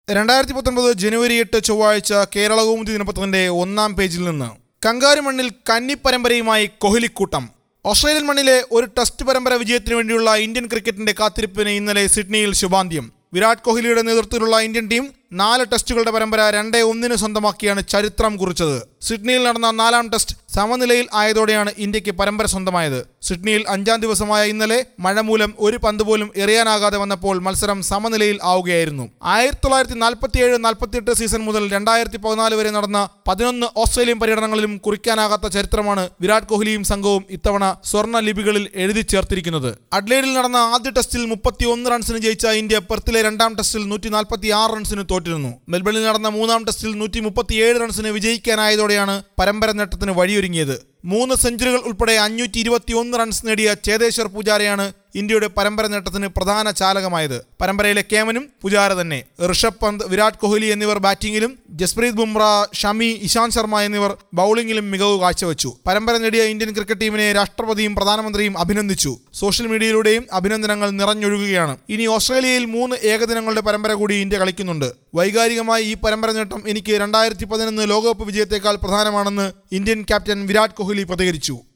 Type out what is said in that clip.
രണ്ടായിരത്തി പത്തൊൻപത് ജനുവരി എട്ട് ചൊവ്വാഴ്ച കേരള കൗമുദി ദിനപത്രത്തിന്റെ ഒന്നാം പേജിൽ നിന്ന് കങ്കാരു മണ്ണിൽ കന്നി പരമ്പരയുമായി കോഹ്ലിക്കൂട്ടം ഓസ്ട്രേലിയൻ മണ്ണിലെ ഒരു ടെസ്റ്റ് പരമ്പര വിജയത്തിന് വേണ്ടിയുള്ള ഇന്ത്യൻ ക്രിക്കറ്റിന്റെ കാത്തിരിപ്പിന് ഇന്നലെ സിഡ്നിയിൽ ശുഭാന്ത്യം വിരാട് കോഹ്ലിയുടെ നേതൃത്വത്തിലുള്ള ഇന്ത്യൻ ടീം നാല് ടെസ്റ്റുകളുടെ പരമ്പര രണ്ടേ ഒന്നിന് സ്വന്തമാക്കിയാണ് ചരിത്രം കുറിച്ചത് സിഡ്നിയിൽ നടന്ന നാലാം ടെസ്റ്റ് സമനിലയിൽ ആയതോടെയാണ് ഇന്ത്യക്ക് പരമ്പര സ്വന്തമായത് സിഡ്നിയിൽ അഞ്ചാം ദിവസമായ ഇന്നലെ മഴ മൂലം ഒരു പന്ത് പോലും എറിയാനാകാതെ വന്നപ്പോൾ മത്സരം സമനിലയിൽ ആവുകയായിരുന്നു ആയിരത്തി തൊള്ളായിരത്തി നാൽപ്പത്തിയേഴ് നാൽപ്പത്തിയെട്ട് സീസൺ മുതൽ രണ്ടായിരത്തി പതിനാല് വരെ നടന്ന പതിനൊന്ന് ഓസ്ട്രേലിയൻ പര്യടനങ്ങളിലും കുറിക്കാനാകാത്ത ചരിത്രമാണ് വിരാട് കോഹ്ലിയും സംഘവും ഇത്തവണ സ്വർണ്ണ ലിപികളിൽ എഴുതി ചേർത്തിരിക്കുന്നത് അഡ്ലേഡിൽ നടന്ന ആദ്യ ടെസ്റ്റിൽ മുപ്പത്തിയൊന്ന് റൺസിന് ജയിച്ച ഇന്ത്യ പെർത്തിലെ രണ്ടാം ടെസ്റ്റിൽ നൂറ്റി നാൽപ്പത്തി ആറ് റൺസിന് തോറ്റിരുന്നു മെൽബണിൽ നടന്ന മൂന്നാം ടെസ്റ്റിൽ നൂറ്റി മുപ്പത്തിയേഴ് റൺസിന് വിജയിക്കാനായതോടെയാണ് പരമ്പര നേട്ടത്തിന് വഴിയൊരുങ്ങിയത് മൂന്ന് സെഞ്ചുറികൾ ഉൾപ്പെടെ അഞ്ഞൂറ്റി ഇരുപത്തിയൊന്ന് റൺസ് നേടിയ ചേതേശ്വർ പൂജാരയാണ് ഇന്ത്യയുടെ പരമ്പര നേട്ടത്തിന് പ്രധാന ചാലകമായത് പരമ്പരയിലെ കേമനും പുജാര തന്നെ ഋഷഭ് പന്ത് വിരാട് കോഹ്ലി എന്നിവർ ബാറ്റിംഗിലും ജസ്പ്രീത് ബുംറ ഷമി ഇശാന്ത് ശർമ്മ എന്നിവർ ബൌളിംഗിലും മികവ് കാഴ്ചവെച്ചു പരമ്പര നേടിയ ഇന്ത്യൻ ക്രിക്കറ്റ് ടീമിനെ രാഷ്ട്രപതിയും പ്രധാനമന്ത്രിയും അഭിനന്ദിച്ചു സോഷ്യൽ മീഡിയയിലൂടെയും അഭിനന്ദനങ്ങൾ നിറഞ്ഞൊഴുകുകയാണ് ഇനി ഓസ്ട്രേലിയയിൽ മൂന്ന് ഏകദിനങ്ങളുടെ പരമ്പര കൂടി ഇന്ത്യ കളിക്കുന്നുണ്ട് വൈകാരികമായി ഈ പരമ്പര നേട്ടം എനിക്ക് രണ്ടായിരത്തി പതിനൊന്ന് ലോകകപ്പ് വിജയത്തെക്കാൾ പ്രധാനമാണെന്ന് ഇന്ത്യൻ ക്യാപ്റ്റൻ വിരാട് കോഹ്ലി പ്രതികരിച്ചു